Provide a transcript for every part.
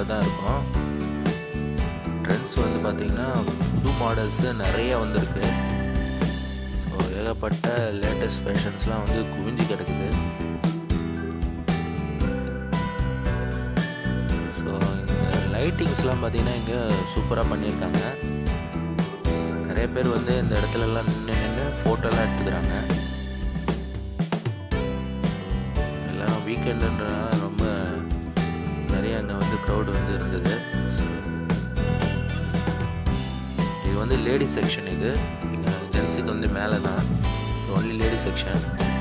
மாதிரி தான் இருக்கும் ட்ரெண்ட்ஸ் வந்து பார்த்திங்கன்னா புது மாடல்ஸு நிறைய வந்திருக்கு ஸோ ஏகப்பட்ட லேட்டஸ்ட் ஃபேஷன்ஸ்லாம் வந்து குவிஞ்சு கிடக்குது ஸோ இந்த லைட்டிங்ஸ்லாம் பார்த்தீங்கன்னா இங்கே சூப்பராக பண்ணியிருக்காங்க நிறைய பேர் வந்து இந்த இடத்துலலாம் நின்று நின்று ஃபோட்டோலாம் எடுத்துக்கிறாங்க எல்லாம் வீக்கெண்டுன்றனால ரொம்ப நிறைய அங்கே வந்து க்ரௌட் வந்து இருந்தது இது வந்து லேடி செக்ஷன் இது இங்கே ஜென்ஸுக்கு வந்து மேலே தான் ஒன்லி லேடி செக்ஷன்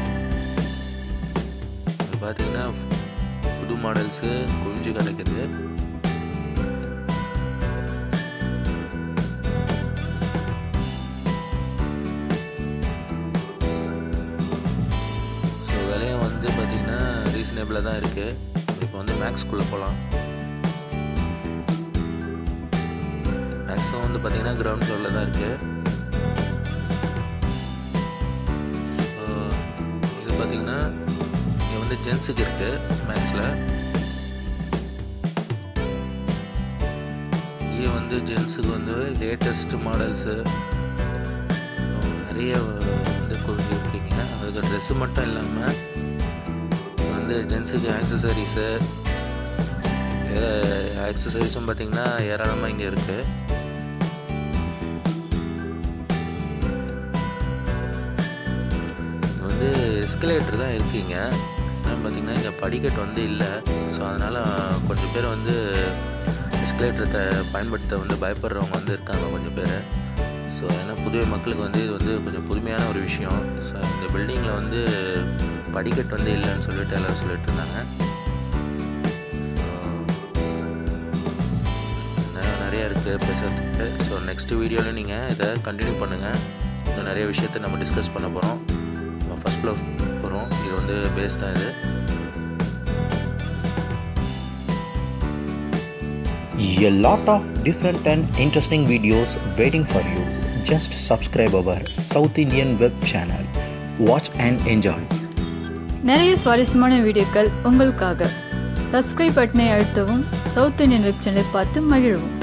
இது பார்த்தீங்கன்னா புது மாடல்ஸு குஞ்சு கிடைக்குது ஸோ விலையும் வந்து பார்த்திங்கன்னா ரீசனபிளாக தான் இருக்குது இப்போ வந்து மேக்ஸ்குள்ளே போகலாம் மேக்ஸும் வந்து பார்த்திங்கன்னா கிரவுண்ட் ஃப்ளோரில் தான் இருக்குது ஸோ இது பார்த்திங்கன்னா இங்கே வந்து ஜென்ஸுக்கு இருக்குது மேக்ஸில் இது வந்து ஜென்ஸுக்கு வந்து லேட்டஸ்ட் மாடல்ஸு நிறைய வந்து கொஞ்சம் இருக்குங்க அதுக்கு ட்ரெஸ்ஸு மட்டும் இல்லாமல் வந்து ஜென்ஸுக்கு ஆக்சசரிஸு ஆக்சசரிஸும் பார்த்திங்கன்னா ஏராளமாக இங்கே இருக்குது வந்து எஸ்கலேட்டர் தான் இருக்குங்க ஆனால் பார்த்திங்கன்னா இங்கே படிக்கட்டு வந்து இல்லை ஸோ அதனால் கொஞ்சம் பேர் வந்து எஸ்கலேட்டரை பயன்படுத்த வந்து பயப்படுறவங்க வந்து இருக்காங்க கொஞ்சம் பேர் ஸோ ஏன்னா புதுவை மக்களுக்கு வந்து இது வந்து கொஞ்சம் புதுமையான ஒரு விஷயம் ஸோ இந்த பில்டிங்கில் வந்து படிக்கட்டு வந்து இல்லைன்னு சொல்லிட்டு எல்லோரும் சொல்லிட்டு இருந்தாங்க நிறைய இருக்குது பேசுகிறதுக்கு ஸோ நெக்ஸ்ட் வீடியோவில் நீங்கள் இதை கண்டினியூ பண்ணுங்கள் இன்னும் நிறைய விஷயத்தை நம்ம டிஸ்கஸ் பண்ண போகிறோம் நம்ம ஃபஸ்ட் ஃப்ளோர் போகிறோம் இது வந்து பேஸ் தான் இது A lot of different and interesting videos waiting for you. Just subscribe our South Indian web channel. Watch and enjoy. நிறைய சுவாரஸ்யமான வீடியோக்கள் உங்களுக்காக சப்ஸ்கிரைப் பட்டனை அழுத்தவும் சவுத் இந்தியன் வெப் சேனலை பார்த்து மகிழவும்